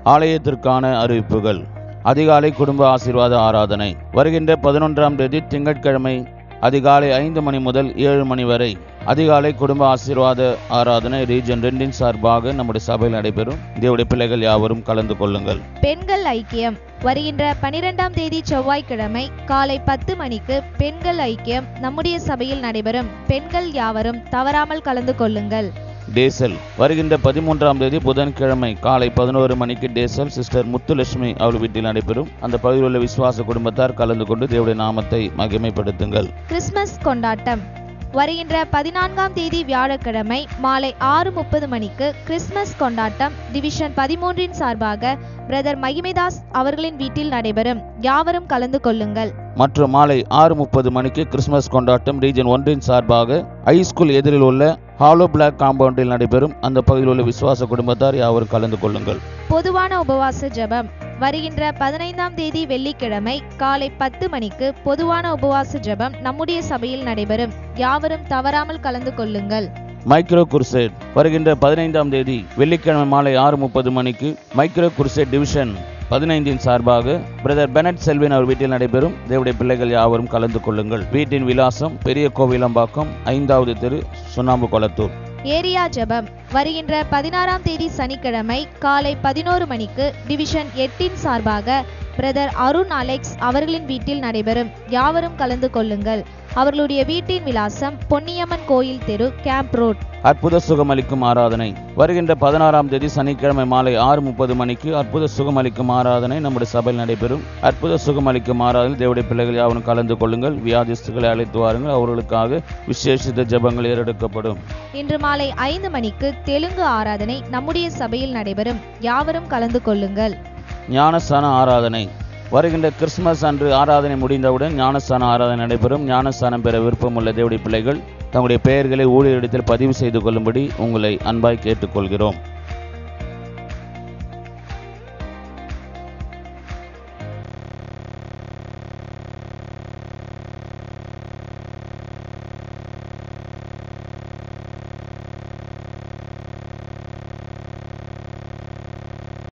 ஆலயத்திற்கான அறிவிப்புகள் அதிகாலை குடும்ப ஆசீர்வாத ஆராதனை வருகின்ற பதினொன்றாம் தேதி திங்கட்கிழமை அதிகாலை ஐந்து மணி முதல் ஏழு மணி வரை அதிகாலை குடும்ப ஆசீர்வாத ஆராதனை ரீஜன் ரெண்டின் சார்பாக நம்முடைய சபையில் நடைபெறும் தேவடைய பிள்ளைகள் யாவரும் கலந்து கொள்ளுங்கள் பெண்கள் ஐக்கியம் வருகின்ற பனிரெண்டாம் தேதி செவ்வாய்க்கிழமை காலை பத்து மணிக்கு பெண்கள் ஐக்கியம் நம்முடைய சபையில் நடைபெறும் பெண்கள் யாவரும் தவறாமல் கலந்து கொள்ளுங்கள் டேசல் வருகின்ற பதிமூன்றாம் தேதி புதன்கிழமை காலை பதினோரு மணிக்கு டேசல் சிஸ்டர் முத்துலட்சுமி அவள் வீட்டில் நடைபெறும் அந்த பகுதியில் உள்ள விசுவாச குடும்பத்தார் கலந்து கொண்டு தேவடைய நாமத்தை மகிமைப்படுத்துங்கள் கிறிஸ்மஸ் கொண்டாட்டம் வருகின்ற பதினான்காம் தேதி வியாழக்கிழமை மாலை ஆறு முப்பது மணிக்கு கிறிஸ்மஸ் கொண்டாட்டம் டிவிஷன் பதிமூன்றின் சார்பாக பிரதர் மகிமைதாஸ் அவர்களின் வீட்டில் நடைபெறும் யாவரும் கலந்து கொள்ளுங்கள் மற்றும் மாலை ஆறு முப்பது மணிக்கு கிறிஸ்மஸ் கொண்டாட்டம் ரீஜன் ஒன்றின் சார்பாக ஹைஸ்கூல் எதிரில் உள்ள ஹாலோ பிளாக் காம்பவுண்டில் நடைபெறும் அந்த பகுதியில் உள்ள விசுவாச குடும்பத்தார் யாவரும் கலந்து கொள்ளுங்கள் பொதுவான உபவாச ஜெபம் வருகின்ற பதினைந்தாம் தேதி வெள்ளிக்கிழமை காலை பத்து மணிக்கு பொதுவான உபவாச ஜெபம் நம்முடைய சபையில் நடைபெறும் யாவரும் தவறாமல் கலந்து கொள்ளுங்கள் மைக்ரோ குர்சேட் வருகின்ற பதினைந்தாம் தேதி வெள்ளிக்கிழமை மாலை ஆறு முப்பது மணிக்கு மைக்ரோ குர்சேட் டிவிஷன் பதினைந்தின் சார்பாக பிரதர் பெனட் செல்வின் அவர் வீட்டில் நடைபெறும் தேவடைய பிள்ளைகள் யாவரும் கலந்து கொள்ளுங்கள் வீட்டின் விலாசம் பெரிய கோவிலம்பாக்கம் ஐந்தாவது தெரு சுண்ணாம்பு கொளத்தூர் ஏரியா ஜெபம் வருகின்ற பதினாறாம் தேதி சனிக்கிழமை காலை பதினோரு மணிக்கு டிவிஷன் எட்டின் சார்பாக பிரதர் அருண் அலெக்ஸ் அவர்களின் வீட்டில் நடைபெறும் யாவரும் கலந்து கொள்ளுங்கள் அவர்களுடைய வீட்டின் விலாசம் பொன்னியம்மன் கோயில் தெரு கேம்ப் ரோட் அற்புத சுகமளிக்கும் ஆராதனை வருகின்ற பதினாறாம் தேதி சனிக்கிழமை மாலை ஆறு முப்பது மணிக்கு அற்புத சுகமளிக்கும் ஆராதனை நம்முடைய சபையில் நடைபெறும் அற்புத சுகமளிக்கும் ஆராதனை தேவடைய பிள்ளைகள் யாவரும் கலந்து கொள்ளுங்கள் வியாதிஸ்துகளை அழைத்து வாருங்கள் அவர்களுக்காக விசேஷித்த ஜெபங்கள் ஏறெடுக்கப்படும் இன்று மாலை ஐந்து மணிக்கு தெலுங்கு ஆராதனை நம்முடைய சபையில் நடைபெறும் யாவரும் கலந்து கொள்ளுங்கள் ஞானஸ்தான ஆராதனை வருகின்ற கிறிஸ்துமஸ் அன்று ஆராதனை முடிந்தவுடன் ஞானஸ்தான ஆராதனை நடைபெறும் ஞானஸ்தானம் பெற விருப்பமுள்ள தேவடைய பிள்ளைகள் தங்களுடைய பெயர்களை ஊழியரிடத்தில் பதிவு செய்து கொள்ளும்படி உங்களை அன்பாய் கேட்டுக்கொள்கிறோம்